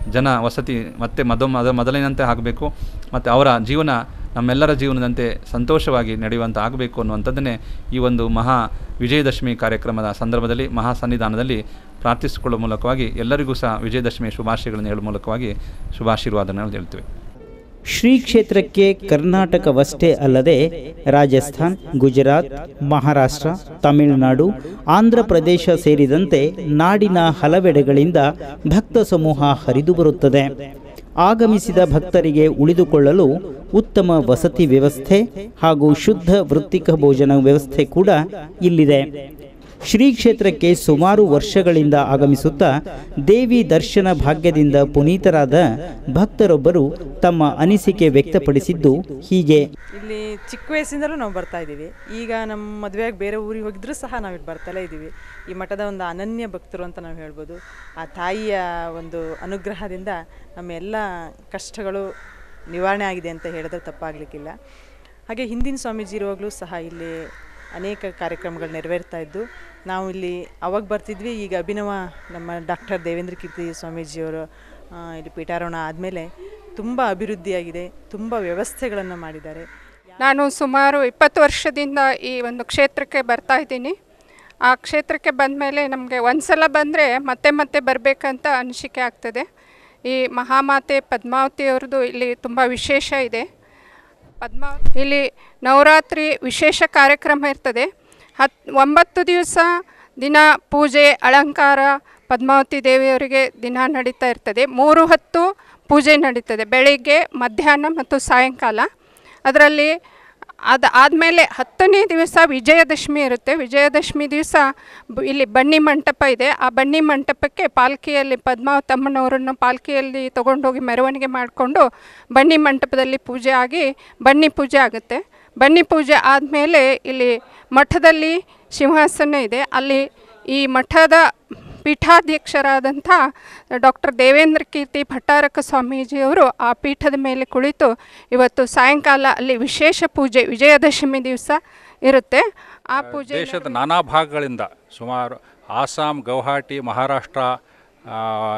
ಜನ ವಸತಿ ಮತ್ತೆ ಮದ ಮದ ಮೊದಲಿನಂತೆ ಆಗಬೇಕು ಮತ್ತು ಅವರ ಜೀವನ ನಮ್ಮೆಲ್ಲರ ಜೀವನದಂತೆ ಸಂತೋಷವಾಗಿ ನಡೆಯುವಂತೆ ಆಗಬೇಕು ಅನ್ನುವಂಥದ್ದನ್ನೇ ಈ ಒಂದು ಮಹಾ ವಿಜಯದಶಮಿ ಕಾರ್ಯಕ್ರಮದ ಸಂದರ್ಭದಲ್ಲಿ ಮಹಾ ಸನ್ನಿಧಾನದಲ್ಲಿ ಪ್ರಾರ್ಥಿಸಿಕೊಳ್ಳುವ ಮೂಲಕವಾಗಿ ಎಲ್ಲರಿಗೂ ಸಹ ವಿಜಯದಶಮಿ ಶುಭಾಶಯಗಳನ್ನು ಹೇಳುವ ಮೂಲಕವಾಗಿ ಶುಭಾಶೀರ್ವಾದಗಳನ್ನು ಹೇಳ್ತೇವೆ ಶ್ರೀ ಕ್ಷೇತ್ರಕ್ಕೆ ಕರ್ನಾಟಕವಷ್ಟೇ ಅಲ್ಲದೆ ರಾಜಸ್ಥಾನ್ ಗುಜರಾತ್ ಮಹಾರಾಷ್ಟ್ರ ತಮಿಳುನಾಡು ಆಂಧ್ರ ಪ್ರದೇಶ ಸೇರಿದಂತೆ ನಾಡಿನ ಹಲವೆಡೆಗಳಿಂದ ಭಕ್ತ ಸಮೂಹ ಹರಿದು ಬರುತ್ತದೆ ಆಗಮಿಸಿದ ಭಕ್ತರಿಗೆ ಉಳಿದುಕೊಳ್ಳಲು ಉತ್ತಮ ವಸತಿ ವ್ಯವಸ್ಥೆ ಹಾಗೂ ಶುದ್ಧ ವೃತ್ತಿಕ ಭೋಜನ ವ್ಯವಸ್ಥೆ ಕೂಡ ಇಲ್ಲಿದೆ ಶ್ರೀ ಕ್ಷೇತ್ರಕ್ಕೆ ಸುಮಾರು ವರ್ಷಗಳಿಂದ ಆಗಮಿಸುತ್ತಾ ದೇವಿ ದರ್ಶನ ಭಾಗ್ಯದಿಂದ ಪುನೀತರಾದ ಭಕ್ತರೊಬ್ಬರು ತಮ್ಮ ಅನಿಸಿಕೆ ವ್ಯಕ್ತಪಡಿಸಿದ್ದು ಹೀಗೆ ಇಲ್ಲಿ ಚಿಕ್ಕ ವಯಸ್ಸಿಂದಲೂ ನಾವು ಬರ್ತಾ ಇದ್ದೀವಿ ಈಗ ನಮ್ಮ ಮದುವೆಯಾಗಿ ಬೇರೆ ಊರಿಗೆ ಹೋಗಿದ್ರೂ ಸಹ ನಾವು ಇಲ್ಲಿ ಬರ್ತಲೇ ಇದ್ದೀವಿ ಈ ಮಠದ ಒಂದು ಅನನ್ಯ ಭಕ್ತರು ಅಂತ ನಾವು ಹೇಳ್ಬೋದು ಆ ತಾಯಿಯ ಒಂದು ಅನುಗ್ರಹದಿಂದ ನಮ್ಮ ಎಲ್ಲ ಕಷ್ಟಗಳು ನಿವಾರಣೆ ಆಗಿದೆ ಅಂತ ಹೇಳಿದ್ರೆ ತಪ್ಪಾಗಲಿಕ್ಕಿಲ್ಲ ಹಾಗೆ ಹಿಂದಿನ ಸ್ವಾಮೀಜಿ ಇರುವಾಗಲೂ ಸಹ ಇಲ್ಲಿ ಅನೇಕ ಕಾರ್ಯಕ್ರಮಗಳು ನೆರವೇರ್ತಾ ಇದ್ದು ನಾವು ಇಲ್ಲಿ ಅವಾಗ ಬರ್ತಿದ್ವಿ ಈಗ ಅಭಿನವ ನಮ್ಮ ಡಾಕ್ಟರ್ ದೇವೇಂದ್ರ ಕೀರ್ತಿ ಸ್ವಾಮೀಜಿಯವರು ಆ, ಇಲ್ಲಿ ಪೀಠಾರೋಹಣ ಆದಮೇಲೆ ತುಂಬ ಅಭಿವೃದ್ಧಿಯಾಗಿದೆ ತುಂಬ ವ್ಯವಸ್ಥೆಗಳನ್ನು ಮಾಡಿದ್ದಾರೆ ನಾನು ಸುಮಾರು ಇಪ್ಪತ್ತು ವರ್ಷದಿಂದ ಈ ಒಂದು ಕ್ಷೇತ್ರಕ್ಕೆ ಬರ್ತಾ ಇದ್ದೀನಿ ಆ ಕ್ಷೇತ್ರಕ್ಕೆ ಬಂದ ಮೇಲೆ ನಮಗೆ ಒಂದು ಸಲ ಬಂದರೆ ಮತ್ತೆ ಮತ್ತೆ ಬರಬೇಕಂತ ಅನಿಸಿಕೆ ಆಗ್ತದೆ ಈ ಮಹಾಮಾತೆ ಪದ್ಮಾವತಿಯವ್ರದ್ದು ಇಲ್ಲಿ ತುಂಬ ವಿಶೇಷ ಇದೆ ಪದ್ಮಾವತಿ ಇಲ್ಲಿ ನವರಾತ್ರಿ ವಿಶೇಷ ಕಾರ್ಯಕ್ರಮ ಇರ್ತದೆ ಹತ್ ಒಂಬತ್ತು ದಿವಸ ದಿನ ಪೂಜೆ ಅಲಂಕಾರ ಪದ್ಮಾವತಿ ದೇವಿಯವರಿಗೆ ದಿನ ನಡೀತಾ ಇರ್ತದೆ ಮೂರು ಹೊತ್ತು ಪೂಜೆ ನಡೀತದೆ ಬೆಳಿಗ್ಗೆ ಮಧ್ಯಾಹ್ನ ಮತ್ತು ಸಾಯಂಕಾಲ ಅದರಲ್ಲಿ ಅದು ಆದಮೇಲೆ ಹತ್ತನೇ ದಿವಸ ವಿಜಯದಶಮಿ ಇರುತ್ತೆ ವಿಜಯದಶಮಿ ದಿವಸ ಬ- ಇಲ್ಲಿ ಬನ್ನಿ ಮಂಟಪ ಇದೆ ಆ ಬನ್ನಿ ಮಂಟಪಕ್ಕೆ ಪಾಲ್ಕಿಯಲ್ಲಿ ಪದ್ಮಾವತಮ್ಮನವರನ್ನು ಪಾಲ್ಕಿಯಲ್ಲಿ ತೊಗೊಂಡೋಗಿ ಮೆರವಣಿಗೆ ಮಾಡಿಕೊಂಡು ಬನ್ನಿ ಮಂಟಪದಲ್ಲಿ ಪೂಜೆ ಆಗಿ ಬನ್ನಿ ಪೂಜೆ ಆಗುತ್ತೆ ಬನ್ನಿ ಪೂಜೆ ಆದಮೇಲೆ ಇಲ್ಲಿ ಮಠದಲ್ಲಿ ಸಿಂಹಾಸನ ಇದೆ ಅಲ್ಲಿ ಈ ಮಠದ ಪೀಠಾಧ್ಯಕ್ಷರಾದಂಥ ಡಾಕ್ಟರ್ ದೇವೇಂದ್ರ ಕೀರ್ತಿ ಭಟ್ಟಾರಕ ಸ್ವಾಮೀಜಿಯವರು ಆ ಪೀಠದ ಮೇಲೆ ಕುಳಿತು ಇವತ್ತು ಸಾಯಂಕಾಲ ಅಲ್ಲಿ ವಿಶೇಷ ಪೂಜೆ ವಿಜಯದಶಮಿ ದಿವಸ ಇರುತ್ತೆ ಆ ಪೂಜೆ ದೇಶದ ನಾನಾ ಭಾಗಗಳಿಂದ ಸುಮಾರು ಆಸಾಂ ಗೌಹಾಟಿ ಮಹಾರಾಷ್ಟ್ರ ಆ,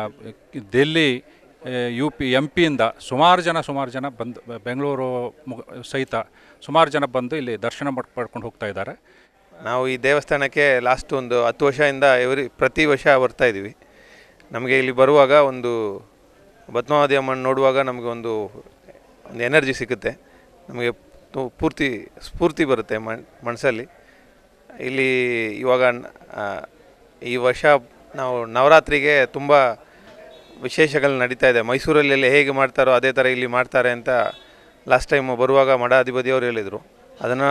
ದಿಲ್ಲಿ ಯು ಪಿ ಎಂ ಪಿಯಿಂದ ಸುಮಾರು ಜನ ಸುಮಾರು ಜನ ಬಂದು ಬೆ- ಬೆಂಗಳೂರು ಮುಗ- ಸಹಿತ ಸುಮಾರು ಜನ ಬಂದು ಇಲ್ಲಿ ದರ್ಶನ ಮಾಡ್- ಪಡ್ಕೊಂಡು ಹೋಗ್ತಾ ಇದ್ದಾರೆ ನಾವು ಈ ದೇವಸ್ಥಾನಕ್ಕೆ ಲಾಸ್ಟ್ ಒಂದು ಹತ್ತು ವರ್ಷದಿಂದ ಎವ್ರಿ ಪ್ರತಿ ವರ್ಷ ಬರ್ತಾ ಇದ್ದೀವಿ ನಮಗೆ ಇಲ್ಲಿ ಬರುವಾಗ ಒಂದು ಪದ್ಮಾವತಿ ಅಮ್ಮನ ನೋಡುವಾಗ ನಮಗೆ ಒಂದು ಒಂದು ಎನರ್ಜಿ ಸಿಗುತ್ತೆ ನಮಗೆ ತು- ಪೂರ್ತಿ ಸ್ಫೂರ್ತಿ ಬರುತ್ತೆ ಮನ್ ಮನಸ್ಸಲ್ಲಿ ಇಲ್ಲಿ ಇವಾಗ ನ- ಆ, ಈ ವರ್ಷ ನಾವು ನವರಾತ್ರಿಗೆ ತುಂಬ ವಿಶೇಷಗಳು ನಡೀತಾ ಇದೆ ಮೈಸೂರಲ್ಲೆಲ್ಲ ಹೇಗೆ ಮಾಡ್ತಾರೋ ಅದೇ ಥರ ಇಲ್ಲಿ ಮಾಡ್ತಾರೆ ಅಂತ ಲಾಸ್ಟ್ ಟೈಮ್ ಬರುವಾಗ ಮಠಾಧಿಪತಿಯವರು ಹೇಳಿದರು ಅದನ್ನು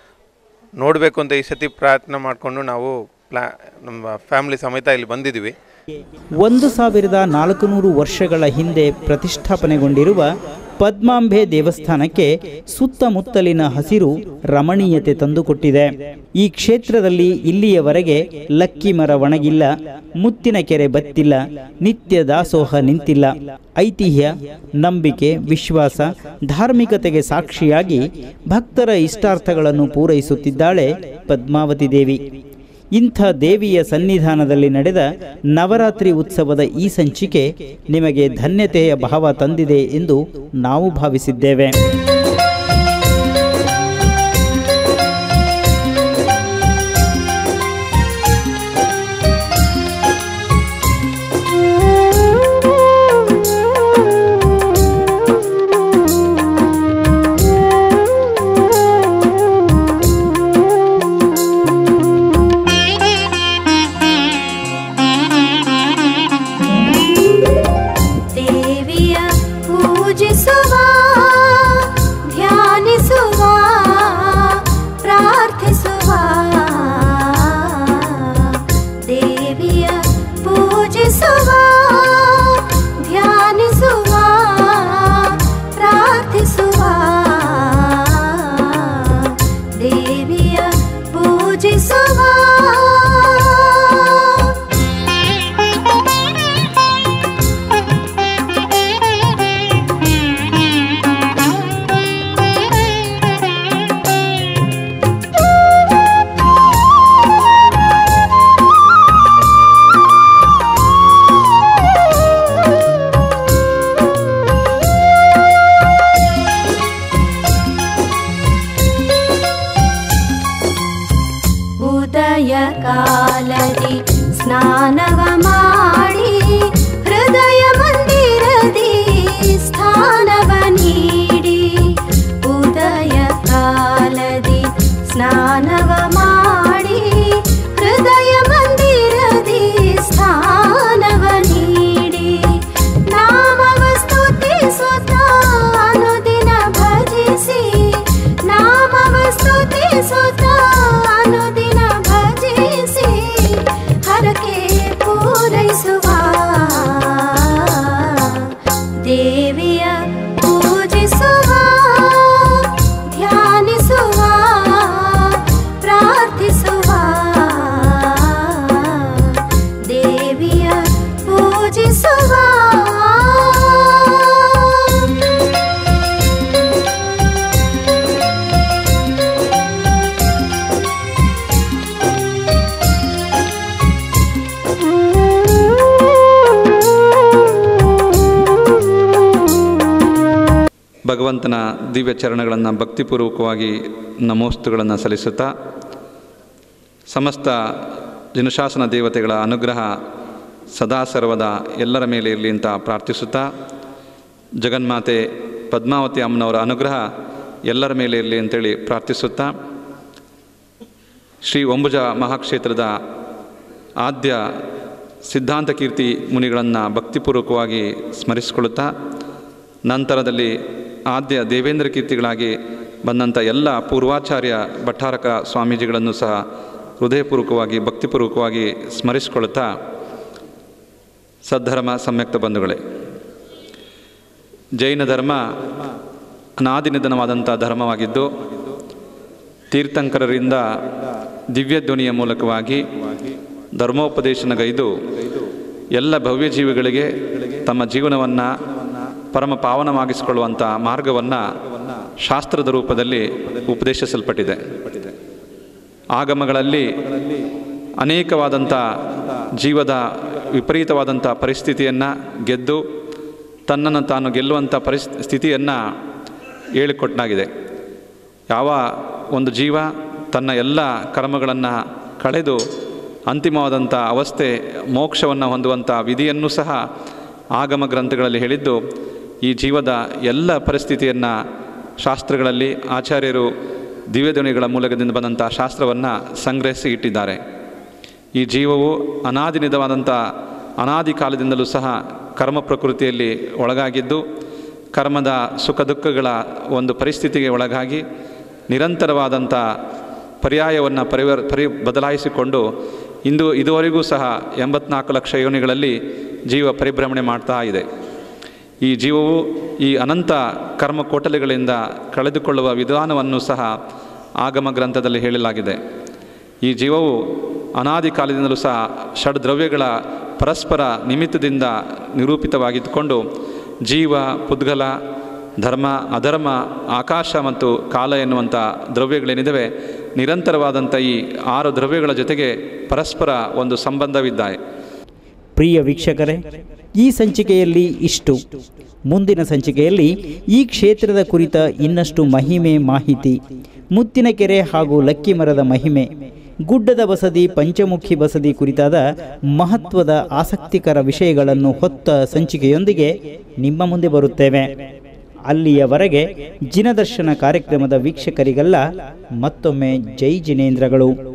ನೋಡಬೇಕು ಅಂತ ಈ ಸತಿ ಪ್ರಯತ್ನ ಮಾಡಿಕೊಂಡು ನಾವು ಪ್ಲಾ ನಮ್ಮ ಫ್ಯಾಮಿಲಿ ಸಮೇತ ಇಲ್ಲಿ ಬಂದಿದ್ದೀವಿ ಒಂದು ಸಾವಿರದ ನಾಲ್ಕುನೂರು ವರ್ಷಗಳ ಹಿಂದೆ ಪ್ರತಿಷ್ಠಾಪನೆಗೊಂಡಿರುವ ಪದ್ಮಾಂಬೆ ದೇವಸ್ಥಾನಕ್ಕೆ ಸುತ್ತಮುತ್ತಲಿನ ಹಸಿರು ರಮಣೀಯತೆ ತಂದುಕೊಟ್ಟಿದೆ ಈ ಕ್ಷೇತ್ರದಲ್ಲಿ ಇಲ್ಲಿಯವರೆಗೆ ಲಕ್ಕಿ ಮರ ಒಣಗಿಲ್ಲ ಮುತ್ತಿನ ಕೆರೆ ಬತ್ತಿಲ್ಲ ನಿತ್ಯ ದಾಸೋಹ ನಿಂತಿಲ್ಲ ಐತಿಹ್ಯ ನಂಬಿಕೆ ವಿಶ್ವಾಸ ಧಾರ್ಮಿಕತೆಗೆ ಸಾಕ್ಷಿಯಾಗಿ ಭಕ್ತರ ಇಷ್ಟಾರ್ಥಗಳನ್ನು ಪೂರೈಸುತ್ತಿದ್ದಾಳೆ ಪದ್ಮಾವತಿ ದೇವಿ ಇಂಥ ದೇವಿಯ ಸನ್ನಿಧಾನದಲ್ಲಿ ನಡೆದ ನವರಾತ್ರಿ ಉತ್ಸವದ ಈ ಸಂಚಿಕೆ ನಿಮಗೆ ಧನ್ಯತೆಯ ಭಾವ ತಂದಿದೆ ಎಂದು ನಾವು ಭಾವಿಸಿದ್ದೇವೆ ದೇವಿಯ ಪೂಜಿಸುವ ಉದಯ ಕಾಲದಿ ಸ್ನಾನವ ಮಾಡಿ ಹೃದಯ ಮಂದಿರದಿ ಸ್ಥಾನವ ನೀಡಿ ಉದಯ ಕಾಲದಿ ಸ್ನಾನವ ಮಾಡಿ ಹೃದಯ ಮಂದಿರದಿ ಸ್ಥಾನವ ನೀಡಿ ನಾಮವ ಸ್ತುತಿಸುತ್ತ ಅನುದಿನ ಭಜಿಸಿ ನಾಮವ ಸ್ತುತಿಸುತ್ತ ಅನುದಿನ ಭಜಿಸಿ ಹರಕೆ ಪೂರೈಸುವ ದೇವಿಯ ಪೂಜಿಸುವ ಧ್ಯಾನಿಸುವ ಪ್ರಾರ್ಥಿಸುವ ದೇವಿಯ ಪೂಜಿಸುವ ಭಗವಂತನ ದಿವ್ಯ ಚರಣಗಳನ್ನು ಭಕ್ತಿಪೂರ್ವಕವಾಗಿ ನಮೋಸ್ತುಗಳನ್ನು ಸಲ್ಲಿಸುತ್ತಾ ಸಮಸ್ತ ಜನಶಾಸನ ದೇವತೆಗಳ ಅನುಗ್ರಹ ಸದಾ ಸರ್ವದ ಎಲ್ಲರ ಮೇಲೆ ಇರಲಿ ಅಂತ ಪ್ರಾರ್ಥಿಸುತ್ತಾ ಜಗನ್ಮಾತೆ ಪದ್ಮಾವತಿ ಅಮ್ಮನವರ ಅನುಗ್ರಹ ಎಲ್ಲರ ಮೇಲೆ ಇರಲಿ ಅಂತೇಳಿ ಪ್ರಾರ್ಥಿಸುತ್ತಾ ಶ್ರೀ ಒಂಬುಜ ಮಹಾಕ್ಷೇತ್ರದ ಆದ್ಯ ಸಿದ್ಧಾಂತ ಕೀರ್ತಿ ಮುನಿಗಳನ್ನು ಭಕ್ತಿಪೂರ್ವಕವಾಗಿ ಸ್ಮರಿಸಿಕೊಳ್ಳುತ್ತಾ ನಂತರದಲ್ಲಿ ಆದ್ಯ ದೇವೇಂದ್ರ ಕೀರ್ತಿಗಳಾಗಿ ಬಂದಂಥ ಎಲ್ಲ ಪೂರ್ವಾಚಾರ್ಯ ಭಟ್ಟಾರಕ ಸ್ವಾಮೀಜಿಗಳನ್ನು ಸಹ ಹೃದಯಪೂರ್ವಕವಾಗಿ ಭಕ್ತಿಪೂರ್ವಕವಾಗಿ ಸ್ಮರಿಸಿಕೊಳ್ಳುತ್ತಾ ಸದ್ಧರ್ಮ ಸಂಯುಕ್ತ ಬಂಧುಗಳೇ ಜೈನ ಧರ್ಮ ಅನಾದಿನಿಧನವಾದಂಥ ಧರ್ಮವಾಗಿದ್ದು ತೀರ್ಥಂಕರರಿಂದ ದಿವ್ಯ ಧ್ವನಿಯ ಮೂಲಕವಾಗಿ ಧರ್ಮೋಪದೇಶನಗೈದು ಎಲ್ಲ ಭವ್ಯ ಜೀವಿಗಳಿಗೆ ತಮ್ಮ ಜೀವನವನ್ನು ಪರಮ ಪಾವನವಾಗಿಸಿಕೊಳ್ಳುವಂಥ ಮಾರ್ಗವನ್ನು ಶಾಸ್ತ್ರದ ರೂಪದಲ್ಲಿ ಉಪದೇಶಿಸಲ್ಪಟ್ಟಿದೆ ಆಗಮಗಳಲ್ಲಿ ಅನೇಕವಾದಂಥ ಜೀವದ ವಿಪರೀತವಾದಂಥ ಪರಿಸ್ಥಿತಿಯನ್ನು ಗೆದ್ದು ತನ್ನನ್ನು ತಾನು ಗೆಲ್ಲುವಂಥ ಪರಿಸ್ಥಿತಿಯನ್ನು ಹೇಳಿಕೊಟ್ಟಾಗಿದೆ ಯಾವ ಒಂದು ಜೀವ ತನ್ನ ಎಲ್ಲ ಕರ್ಮಗಳನ್ನು ಕಳೆದು ಅಂತಿಮವಾದಂಥ ಅವಸ್ಥೆ ಮೋಕ್ಷವನ್ನು ಹೊಂದುವಂಥ ವಿಧಿಯನ್ನು ಸಹ ಆಗಮ ಗ್ರಂಥಗಳಲ್ಲಿ ಹೇಳಿದ್ದು ಈ ಜೀವದ ಎಲ್ಲ ಪರಿಸ್ಥಿತಿಯನ್ನು ಶಾಸ್ತ್ರಗಳಲ್ಲಿ ಆಚಾರ್ಯರು ದಿವ್ಯಧ್ವನಿಗಳ ಮೂಲಕದಿಂದ ಬಂದಂಥ ಶಾಸ್ತ್ರವನ್ನು ಸಂಗ್ರಹಿಸಿ ಇಟ್ಟಿದ್ದಾರೆ ಈ ಜೀವವು ಅನಾದಿನಿಧವಾದಂಥ ಅನಾದಿ ಕಾಲದಿಂದಲೂ ಸಹ ಕರ್ಮ ಪ್ರಕೃತಿಯಲ್ಲಿ ಒಳಗಾಗಿದ್ದು ಕರ್ಮದ ಸುಖ ದುಃಖಗಳ ಒಂದು ಪರಿಸ್ಥಿತಿಗೆ ಒಳಗಾಗಿ ನಿರಂತರವಾದಂಥ ಪರ್ಯಾಯವನ್ನು ಪರಿವರ್ ಪರಿ ಬದಲಾಯಿಸಿಕೊಂಡು ಇಂದು ಇದುವರೆಗೂ ಸಹ ಎಂಬತ್ನಾಲ್ಕು ಲಕ್ಷ ಯೋನಿಗಳಲ್ಲಿ ಜೀವ ಪರಿಭ್ರಮಣೆ ಮಾಡ್ತಾ ಇದೆ ಈ ಜೀವವು ಈ ಅನಂತ ಕರ್ಮ ಕೋಟಲೆಗಳಿಂದ ಕಳೆದುಕೊಳ್ಳುವ ವಿಧಾನವನ್ನು ಸಹ ಆಗಮ ಗ್ರಂಥದಲ್ಲಿ ಹೇಳಲಾಗಿದೆ ಈ ಜೀವವು ಅನಾದಿ ಕಾಲದಿಂದಲೂ ಸಹ ಷಡ್ದ್ರವ್ಯಗಳ ಪರಸ್ಪರ ನಿಮಿತ್ತದಿಂದ ನಿರೂಪಿತವಾಗಿದ್ದುಕೊಂಡು ಜೀವ ಪುದ್ಗಲ ಧರ್ಮ ಅಧರ್ಮ ಆಕಾಶ ಮತ್ತು ಕಾಲ ಎನ್ನುವಂಥ ದ್ರವ್ಯಗಳೇನಿದ್ದಾವೆ ನಿರಂತರವಾದಂಥ ಈ ಆರು ದ್ರವ್ಯಗಳ ಜೊತೆಗೆ ಪರಸ್ಪರ ಒಂದು ಸಂಬಂಧವಿದ್ದಾವೆ ಪ್ರಿಯ ವೀಕ್ಷಕರೇ ಈ ಸಂಚಿಕೆಯಲ್ಲಿ ಇಷ್ಟು ಮುಂದಿನ ಸಂಚಿಕೆಯಲ್ಲಿ ಈ ಕ್ಷೇತ್ರದ ಕುರಿತ ಇನ್ನಷ್ಟು ಮಹಿಮೆ ಮಾಹಿತಿ ಮುತ್ತಿನಕೆರೆ ಹಾಗೂ ಲಕ್ಕಿ ಮರದ ಮಹಿಮೆ ಗುಡ್ಡದ ಬಸದಿ ಪಂಚಮುಖಿ ಬಸದಿ ಕುರಿತಾದ ಮಹತ್ವದ ಆಸಕ್ತಿಕರ ವಿಷಯಗಳನ್ನು ಹೊತ್ತ ಸಂಚಿಕೆಯೊಂದಿಗೆ ನಿಮ್ಮ ಮುಂದೆ ಬರುತ್ತೇವೆ ಅಲ್ಲಿಯವರೆಗೆ ಜಿನದರ್ಶನ ಕಾರ್ಯಕ್ರಮದ ವೀಕ್ಷಕರಿಗೆಲ್ಲ ಮತ್ತೊಮ್ಮೆ ಜೈ ಜಿನೇಂದ್ರಗಳು